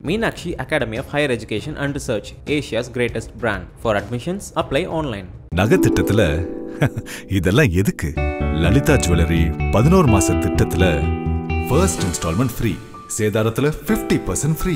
Meenakshi Academy of Higher Education and Research, Asia's greatest brand. For admissions, apply online. நகை திட்டத்துல இதெல்லாம் எதுக்கு Lalitha jewellery பதினோரு மாச திட்டத்துல first instalment free சேதாரத்துல 50% percent free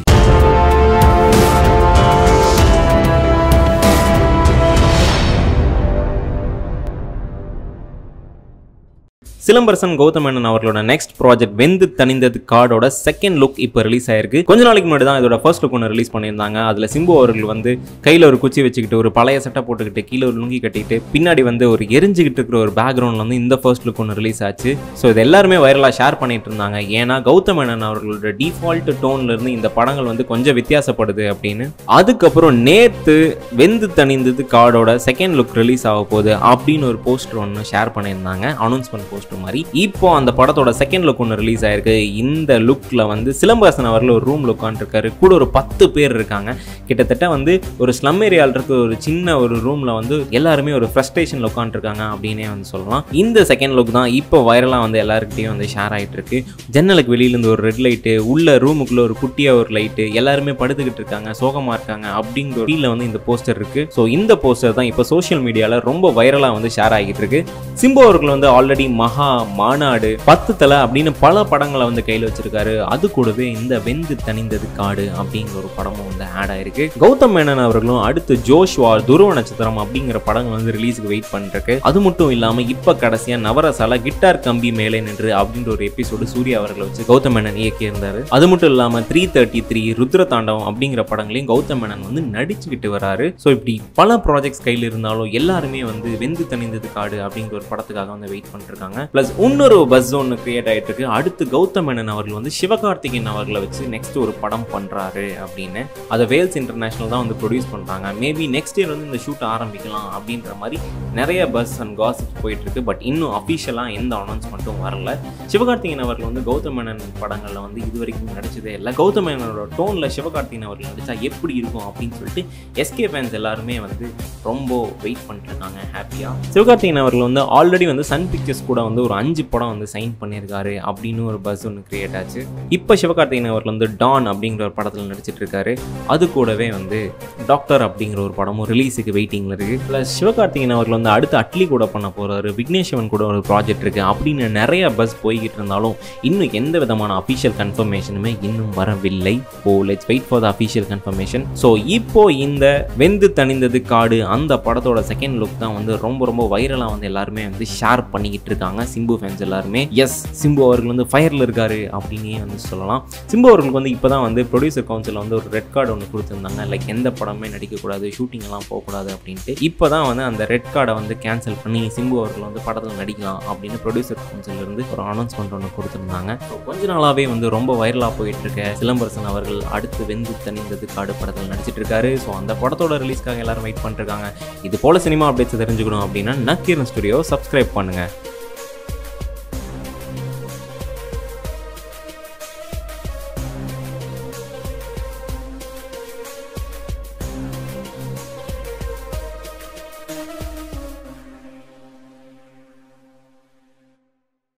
Silambarasan Gautham Menon அவர்களோட நெக்ஸ்ட் ப்ராஜெக்ட் வெந்து தணிந்தது கார்டோட செகண்ட் லுக் இப்போ ரிலீஸ் ஆயிருக்கு கொஞ்ச நாளைக்கு முன்னாடி தான் இதோட ஃபர்ஸ்ட் லுக் ஒன்று ரிலீஸ் பண்ணியிருந்தாங்க அதில் சிம்பு அவர்கள் வந்து கையில் ஒரு குச்சி வச்சுக்கிட்டு ஒரு பழைய சட்டை போட்டுக்கிட்டு கீழே ஒரு லுங்கி கட்டிட்டு பின்னாடி வந்து ஒரு எரிஞ்சுக்கிட்டு இருக்கிற ஒரு பேக்ரவுண்டில் வந்து இந்த ஃபர்ஸ்ட் லுக் ஒன்று ரிலீஸ் ஆச்சு ஸோ இது எல்லாருமே வைரலாக ஷேர் பண்ணிட்டு இருந்தாங்க ஏன்னா கௌதமேனன் அவர்களோட டிஃபால்ட் டோன்ல இருந்து இந்த படங்கள் வந்து கொஞ்சம் வித்தியாசப்படுது அப்படின்னு அதுக்கப்புறம் நேத்து வெந்து தணிந்தது கார்டோட செகண்ட் லுக் ரிலீஸ் ஆக போகுது அப்படின்னு ஒரு போஸ்டர் ஒன்று ஷேர் பண்ணியிருந்தாங்க அனௌன்ஸ்மெண்ட் போஸ்டர் மாதிரி இப்போ அந்த படத்தோட செகண்ட் லுக் ஒன்று ரிலீஸ் ஆயிருக்கு இந்த லுக்கில் வந்து சிலம்பரசன் அவர்கள் ஒரு ரூமில் உட்காந்துருக்காரு கூட ஒரு பத்து பேர் இருக்காங்க கிட்டத்தட்ட வந்து ஒரு ஸ்லம் ஏரியாவில் இருக்க ஒரு சின்ன ஒரு ரூமில் வந்து எல்லாருமே ஒரு ஃப்ரஸ்ட்ரேஷனில் உட்காந்துருக்காங்க அப்படின்னே வந்து சொல்லலாம் இந்த செகண்ட் லுக் தான் இப்போ வைரலாக வந்து எல்லாருக்கிட்டையும் வந்து ஷேர் ஆகிட்டு இருக்கு ஜன்னலுக்கு வெளியிலேருந்து ஒரு ரெட் லைட்டு உள்ள ரூமுக்குள்ள ஒரு குட்டியாக ஒரு லைட்டு எல்லாருமே படுத்துக்கிட்டு இருக்காங்க சோகமாக இருக்காங்க அப்படிங்கிற ஒரு ஃபீலில் வந்து இந்த போஸ்டர் இருக்கு ஸோ இந்த போஸ்டர் தான் இப்போ சோஷியல் மீடியாவில் ரொம்ப வைரலாக வந்து ஷேர் ஆகிட்டு இருக்கு சிம்பு அவர்கள் வந்து ஆல்ரெடி மகா மாநாடு பத்து தலை அப்படின்னு பல படங்களை வந்து கையில் வச்சிருக்காரு அது கூடவே இந்த வெந்து தணிந்தது காடு அப்படிங்கிற ஒரு படமும் வந்து ஆட் ஆயிருக்கு கௌதம் மேனன் அவர்களும் அடுத்து ஜோஷ்வா துருவ நட்சத்திரம் அப்படிங்கிற படங்கள் வந்து ரிலீஸுக்கு வெயிட் பண்ணிருக்கு அது மட்டும் இல்லாம இப்ப கடைசியா நவரசால கிட்டார் கம்பி மேலே நின்று அப்படின்ற ஒரு எபிசோடு சூர்யா அவர்களை வச்சு கௌதம் மேனன் இயக்கியிருந்தாரு அது மட்டும் இல்லாம த்ரீ தேர்ட்டி த்ரீ ருத்ர தாண்டவம் அப்படிங்கிற படங்களையும் கௌதம் மேனன் வந்து நடிச்சுக்கிட்டு வராரு ஸோ இப்படி பல ப்ராஜெக்ட்ஸ் கையில் இருந்தாலும் எல்லாருமே வந்து வெந்து தணிந்தது காடு அப்படிங்கிற ஒரு படத்துக்காக வந்து வெயிட் பண்ணிருக்காங்க பிளஸ் இன்னொரு பஸ் ஒன்று கிரியேட் ஆயிட்டு இருக்கு அடுத்து கௌதம் மேனன் அவர்கள் வந்து சிவகார்த்திகேயன் அவர்களை வச்சு நெக்ஸ்ட் ஒரு படம் பண்றாரு அப்படின்னு அதை வேல்ஸ் இன்டர்நேஷனல் தான் வந்து ப்ரொடியூஸ் பண்றாங்க மேபி நெக்ஸ்ட் இயர் வந்து இந்த ஷூட் ஆரம்பிக்கலாம் அப்படின்ற மாதிரி நிறைய பஸ் அண்ட் காசிப் போயிட்டு இருக்கு பட் இன்னும் அஃபிஷியலாக எந்த அனௌன்ஸ்மெண்ட்டும் வரல சிவகார்த்திகேயன் அவர்கள் வந்து கௌதம் மேனன் படங்களில் வந்து இது வரைக்கும் நடிச்சதே இல்லை கௌதம் மேனனோட டோனில் சிவகார்த்திகேயன் அவர்கள் நடிச்சா எப்படி இருக்கும் அப்படின்னு சொல்லிட்டு எஸ்கே ஃபேன்ஸ் எல்லாருமே வந்து ரொம்ப வெயிட் பண்ணிட்டு இருக்காங்க ஹாப்பியாக சிவகார்த்திகேயன் அவர்கள் வந்து ஆல்ரெடி வந்து சன் பிக்சர்ஸ் கூட வந்து ஒரு அஞ்சு படம் வந்து சைன் பண்ணியிருக்காரு அப்படின்னு ஒரு பஸ் ஒன்று கிரியேட் ஆச்சு இப்போ சிவகார்த்திகேயன் அவர்கள் வந்து டான் அப்படிங்கிற ஒரு படத்தில் நடிச்சிட்டு இருக்காரு அது கூடவே வந்து டாக்டர் அப்படிங்கிற ஒரு படமும் ரிலீஸுக்கு வெயிட்டிங்கில் இருக்குது ப்ளஸ் சிவகார்த்திகேயன் அவர்கள் வந்து அடுத்து அட்லி கூட பண்ண போகிறாரு விக்னேஷ்வன் கூட ஒரு ப்ராஜெக்ட் இருக்குது அப்படின்னு நிறைய பஸ் போய்கிட்டு இருந்தாலும் இன்னும் எந்த விதமான அஃபிஷியல் கன்ஃபர்மேஷனுமே இன்னும் வரவில்லை oh let's wait for the official confirmation so இப்போ இந்த வெந்து தணிந்தது காடு அந்த படத்தோட செகண்ட் லுக் தான் வந்து ரொம்ப ரொம்ப வைரலாக வந்து எல்லாருமே வந்து ஷேர் பண்ணிக்கிட்டு இருக்காங்க சிம்பு ஃபேன்ஸ் எல்லாருமே எஸ் சிம்பு அவர்கள் வந்து ஃபயரில் இருக்காரு அப்படின்னே வந்து சொல்லலாம் சிம்பு அவர்களுக்கு வந்து இப்போ தான் வந்து ப்ரொடியூசர் கவுன்சிலில் வந்து ஒரு ரெட் கார்டு ஒன்று கொடுத்துருந்தாங்க லைக் எந்த படமே நடிக்கக்கூடாது ஷூட்டிங் எல்லாம் போகக்கூடாது அப்படின்ட்டு இப்போ தான் வந்து அந்த ரெட் கார்டை வந்து கேன்சல் பண்ணி சிம்பு அவர்கள் வந்து படத்தில் நடிக்கலாம் அப்படின்னு ப்ரொடியூசர் கவுன்சில் இருந்து ஒரு அனௌன்ஸ்மெண்ட் ஒன்று கொடுத்துருந்தாங்க ஸோ கொஞ்ச நாளாகவே வந்து ரொம்ப வைரலாக போயிட்டு இருக்க சிலம்பரசன் அவர்கள் அடுத்து வெந்து தணிந்தது காடு படத்தில் நடிச்சிட்டு இருக்காரு ஸோ அந்த படத்தோட ரிலீஸ்க்காக எல்லாரும் வெயிட் பண்ணிருக்காங்க இது போல சினிமா அப்டேட்ஸ் தெரிஞ்சுக்கணும் அப்படின்னா நக்கீரன் ஸ்டுடியோ சப்ஸ்கிரைப் பண்ணுங்க